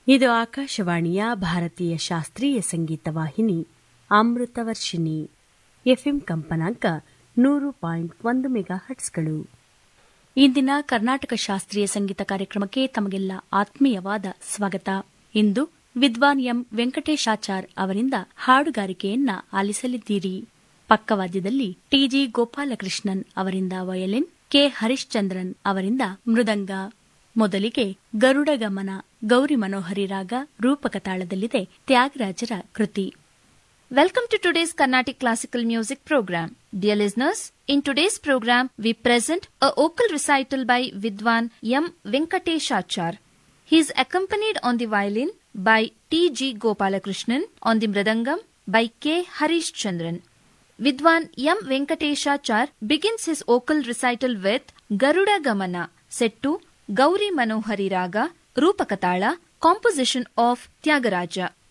ಇದು ಆಕಾಶವಾಣಿಯ ಭಾರತೀಯ ಶಾಸ್ತ್ರೀಯ ಸಂಗೀತ ವಾಹಿನಿ ಅಮೃತವರ್ಷಿಣಿ ಎಫ್ಎಂ ಕಂಪನಾಂಕ ನೂರು ಪಾಯಿಂಟ್ ಒಂದು ಮೆಗಾ ಹಟ್ಸ್ಗಳು ಇಂದಿನ ಕರ್ನಾಟಕ ಶಾಸ್ತ್ರೀಯ ಸಂಗೀತ ಕಾರ್ಯಕ್ರಮಕ್ಕೆ ತಮಗೆಲ್ಲ ಆತ್ಮೀಯವಾದ ಸ್ವಾಗತ ಇಂದು ವಿದ್ವಾನ್ ಎಂ ವೆಂಕಟೇಶಾಚಾರ್ ಅವರಿಂದ ಹಾಡುಗಾರಿಕೆಯನ್ನ ಆಲಿಸಲಿದ್ದೀರಿ ಪಕ್ಕವಾದ್ಯದಲ್ಲಿ ಟಿಜಿ ಗೋಪಾಲಕೃಷ್ಣನ್ ಅವರಿಂದ ವಯಲಿನ್ ಕೆ ಹರಿಶ್ಚಂದ್ರನ್ ಅವರಿಂದ ಮೃದಂಗ ಮೊದಲಿಗೆ ಗರುಡ ಗಮನ ಗೌರಿ ಮನೋಹರಿ ರಾಗ ರೂಪಕ ತಾಳದಲ್ಲಿದೆ ತ್ಯಾಗರಾಜರ ಕೃತಿ Welcome to today's Carnatic Classical Music program. Dear listeners, in today's program we present a vocal recital by Vidwan M. Venkateshachar. He is accompanied on the violin by T. G. Gopalakrishnan, on the mridangam by K. Harish Chandran. Vidwan M. Venkateshachar begins his vocal recital with Garuda Gamana, set to Gauri Manohari Raga, Rupakatala, composition of Tyagaraja.